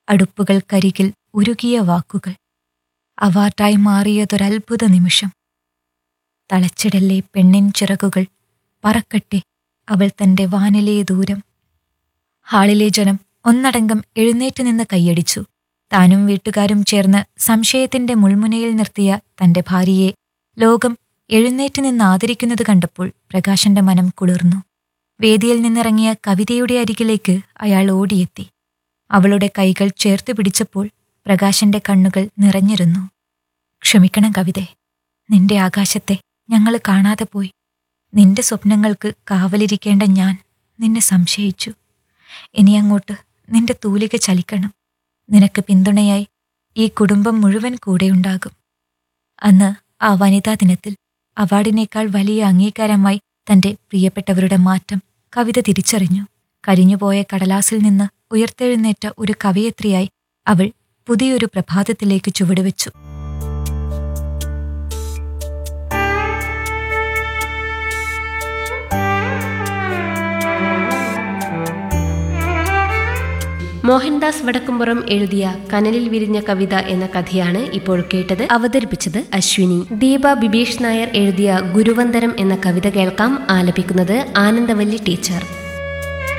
അടുപ്പുകൾക്കരികിൽ ഉരുകിയ വാക്കുകൾ അവാർഡായി മാറിയതൊരത്ഭുത നിമിഷം തളച്ചിടല്ലേ പെണ്ണിൻ ചിറകുകൾ പറക്കട്ടെ അവൾ തന്റെ വാനിലെ ദൂരം ഹാളിലെ ജനം ഒന്നടങ്കം എഴുന്നേറ്റ് നിന്ന് കൈയടിച്ചു താനും വീട്ടുകാരും ചേർന്ന് സംശയത്തിന്റെ മുൾമുനയിൽ നിർത്തിയ തന്റെ ഭാര്യയെ ലോകം എഴുന്നേറ്റ് നിന്ന് ആദരിക്കുന്നത് കണ്ടപ്പോൾ പ്രകാശന്റെ മനം കുളിർന്നു വേദിയിൽ നിന്നിറങ്ങിയ കവിതയുടെ അരികിലേക്ക് അയാൾ ഓടിയെത്തി അവളുടെ കൈകൾ ചേർത്ത് പിടിച്ചപ്പോൾ പ്രകാശന്റെ കണ്ണുകൾ നിറഞ്ഞിരുന്നു ക്ഷമിക്കണം കവിതെ നിന്റെ ആകാശത്തെ ഞങ്ങൾ കാണാതെ പോയി നിന്റെ സ്വപ്നങ്ങൾക്ക് കാവലിരിക്കേണ്ട ഞാൻ നിന്നെ സംശയിച്ചു ഇനി അങ്ങോട്ട് നിന്റെ തൂലിക ചലിക്കണം നിനക്ക് പിന്തുണയായി ഈ കുടുംബം മുഴുവൻ കൂടെയുണ്ടാകും അന്ന് ആ വനിതാ ദിനത്തിൽ അവാർഡിനേക്കാൾ വലിയ അംഗീകാരമായി തന്റെ പ്രിയപ്പെട്ടവരുടെ മാറ്റം കവിത തിരിച്ചറിഞ്ഞു കരിഞ്ഞുപോയ കടലാസിൽ നിന്ന് ഉയർത്തെഴുന്നേറ്റ ഒരു കവയത്രിയായി അവൾ പുതിയൊരു പ്രഭാതത്തിലേക്ക് ചുവടുവെച്ചു മോഹൻദാസ് വടക്കുംപുറം എഴുതിയ കനലിൽ വിരിഞ്ഞ കവിത എന്ന കഥയാണ് ഇപ്പോൾ കേട്ടത് അവതരിപ്പിച്ചത് അശ്വിനി ദീപ ബിബീഷ് നായർ എഴുതിയ ഗുരുവന്ദരം എന്ന കവിത കേൾക്കാം ആലപിക്കുന്നത് ആനന്ദവല്ലി ടീച്ചർ